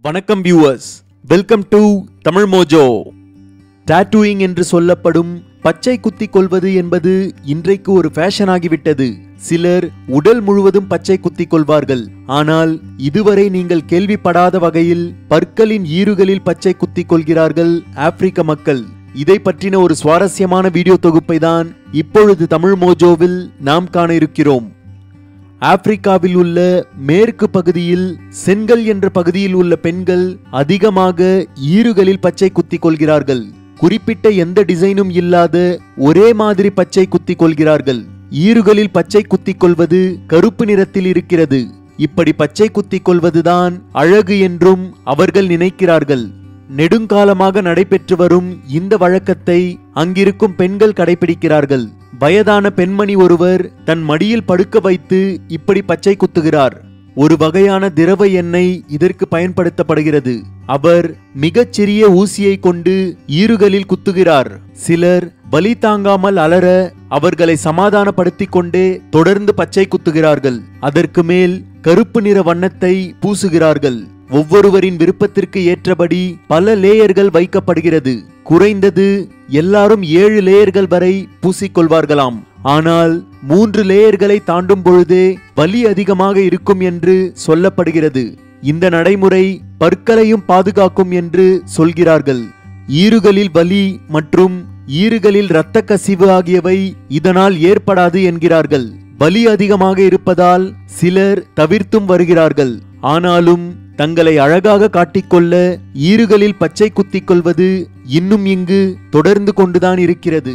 வணக்கம் viewers welcome to Tamil Mojo tattooing என்று சொல்லப்படும் பச்சை குத்திக் கொள்வது என்பது இன்றைக்கு ஒரு ஃபேஷன் ஆகிவிட்டது சிலர் உடல் முழுவதும் பச்சை குத்திக் கொள்வார்கள் ஆனால் இதுவரை நீங்கள் கேள்விப்படாத வகையில் பற்களின் ஈறுகளில் பச்சை குத்திக் கொள்கிறார்கள் ஆப்பிரிக்க மக்கள் இதை பற்றின ஒரு சுவாரஸ்யமான வீடியோ தொகுப்பை தான் இப்பொழுது தமிழ் மோஜோவில் நாம் காண இருக்கிறோம் ஆப்பிரிக்காவில் உள்ள மேற்கு பகுதியில் செங்கல் என்ற பகுதியில் உள்ள பெண்கள் அதிகமாக ஈறுகளில் பச்சை குத்திக் கொள்கிறார்கள் குறிப்பிட்ட எந்த டிசைனும் இல்லாத ஒரே மாதிரி பச்சை குத்திக் கொள்கிறார்கள் ஈறுகளில் பச்சை குத்திக் கொள்வது கருப்பு நிறத்தில் இருக்கிறது இப்படி பச்சை குத்திக் கொள்வதுதான் அழகு என்றும் அவர்கள் நினைக்கிறார்கள் நெடுங்காலமாக நடைபெற்று வரும் இந்த வழக்கத்தை அங்கிருக்கும் பெண்கள் கடைபிடிக்கிறார்கள் வயதான பெண்மணி ஒருவர் தன் மடியில் படுக்க வைத்து இப்படி பச்சை குத்துகிறார் ஒரு வகையான திரவ எண்ணெய் இதற்கு பயன்படுத்தப்படுகிறது அவர் மிகச் சிறிய ஊசியை கொண்டு ஈறுகளில் குத்துகிறார் சிலர் வலி தாங்காமல் அலற அவர்களை சமாதானப்படுத்திக் கொண்டே தொடர்ந்து பச்சை குத்துகிறார்கள் அதற்கு மேல் கருப்பு நிற வண்ணத்தை பூசுகிறார்கள் ஒவ்வொருவரின் விருப்பத்திற்கு ஏற்றபடி பல லேயர்கள் வைக்கப்படுகிறது குறைந்தது எல்லாரும் ஏழு லேயர்கள் வரை பூசிக்கொள்வார்களாம் ஆனால் மூன்று லேயர்களை தாண்டும் பொழுதே வலி அதிகமாக இருக்கும் என்று சொல்லப்படுகிறது இந்த நடைமுறை பற்களையும் பாதுகாக்கும் என்று சொல்கிறார்கள் ஈறுகளில் வலி மற்றும் ஈறுகளில் இரத்த கசிவு ஆகியவை இதனால் ஏற்படாது என்கிறார்கள் வலி அதிகமாக இருப்பதால் சிலர் தவிர்த்தும் வருகிறார்கள் ஆனாலும் தங்களை அழகாக காட்டிக்கொள்ள ஈறுகளில் பச்சை குத்திக் கொள்வது இன்னும் இங்கு தொடர்ந்து கொண்டுதான் இருக்கிறது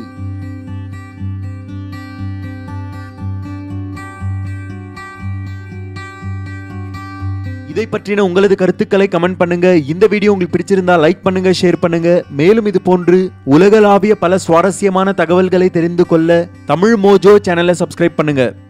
இதை பற்றின உங்களது கருத்துக்களை கமெண்ட் பண்ணுங்க இந்த வீடியோ உங்களுக்கு பிடிச்சிருந்தா லைக் பண்ணுங்க ஷேர் பண்ணுங்க மேலும் இது போன்று உலகளாவிய பல சுவாரஸ்யமான தகவல்களை தெரிந்து கொள்ள தமிழ் மோஜோ சேனலை சப்ஸ்கிரைப் பண்ணுங்க